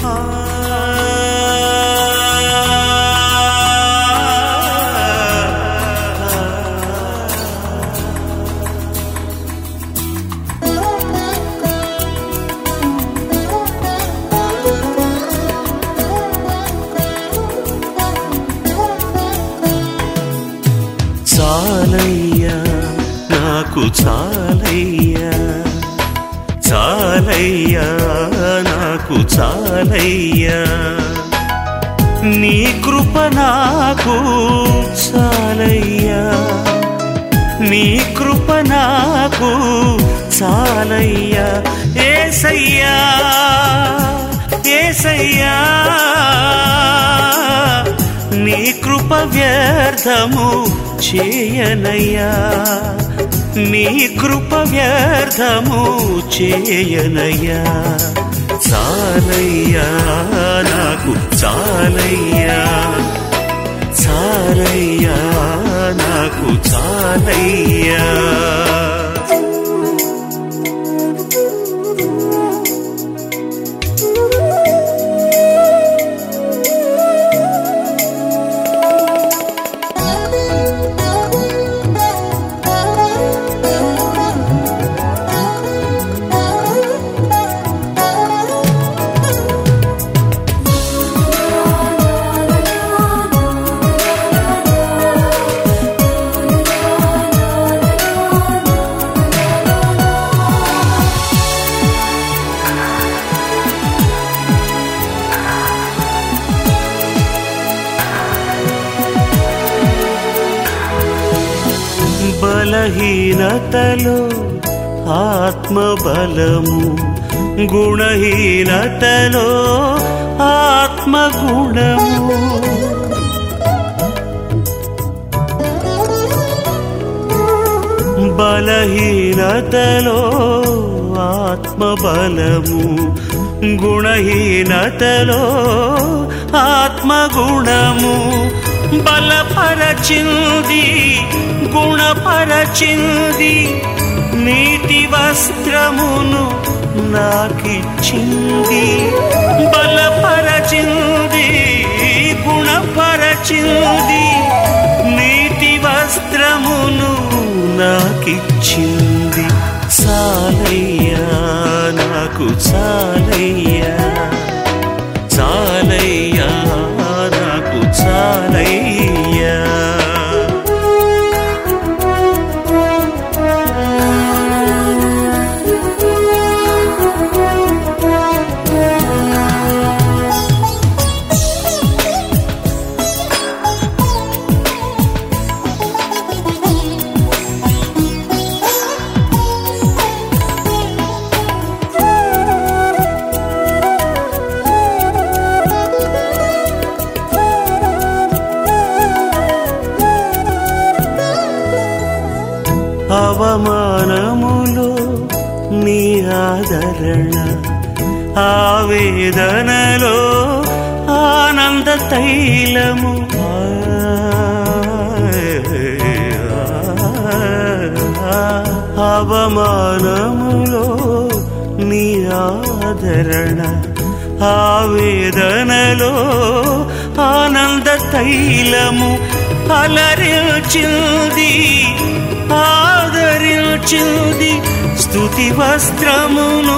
చాలయ్యా నాకు చాలయ్యా చాలయ్యా నాకు చాలయ్యా నీ కృప నాకు చాలయ్యా నీ కృప నాకు చాలయ్యా ఏసయ్యా ఏసయ్యా నీ కృప వ్యర్థము చేయనయ్యా నీ కృప వ్యర్థము చేయనయ్యా చాలయ్యా నాకు చాలయ్యా చాలయ్యా నాకు చాలయ్యా బలహీనతలో ఆత్మబలము గుణహీనతలో ఆత్మగుణము బలహీనతలో ఆత్మబలము గుణహీనతలో ఆత్మగుణము బలపరచింది గుణపరచింది నీతి వస్త్రమును నాకిచ్చింది బలపరచింది గుణపరచింది నీతి వస్త్రమును నాకిచ్చింది చాలయ్యా నాకు చాలయ్యా చాలయ్యా నాకు చాలయ్యా అవమానములో నీ ఆదరణ ఆవేదనలో ఆనంద తైలము అవమానములో నీ ఆదరణ ఆవేదనలో ఆనంద తైలము అలరించింది ఆదరించింది స్థుతి వస్త్రమును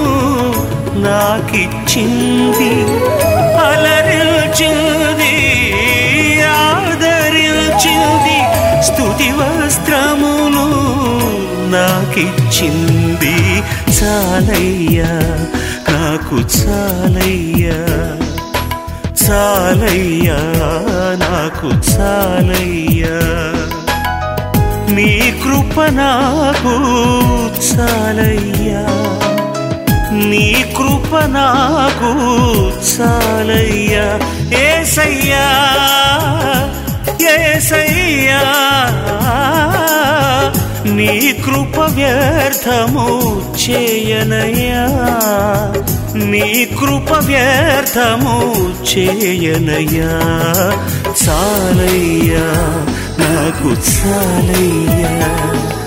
నాకిచ్చింది అలరించింది ఆదరించింది స్థుతి వస్త్రమును నాకిచ్చింది చాలయ్యా నాకు చాలయ్యా చాలయ్యా నాకు చాలయ్యా నీ కృప నాకు చాలయ్యా నీ కృప నాకు చాలయ్యా ఏసయ్యా ఏసయ్యా నీ కృప వ్యర్థము చేయనయ్యా నీ కృప వ్యర్థము చేయనయ్యా చాలయ్యా నాకు చాలయ్యా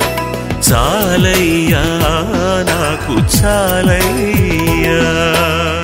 చాలయ్యా నాకు చాలయ్యా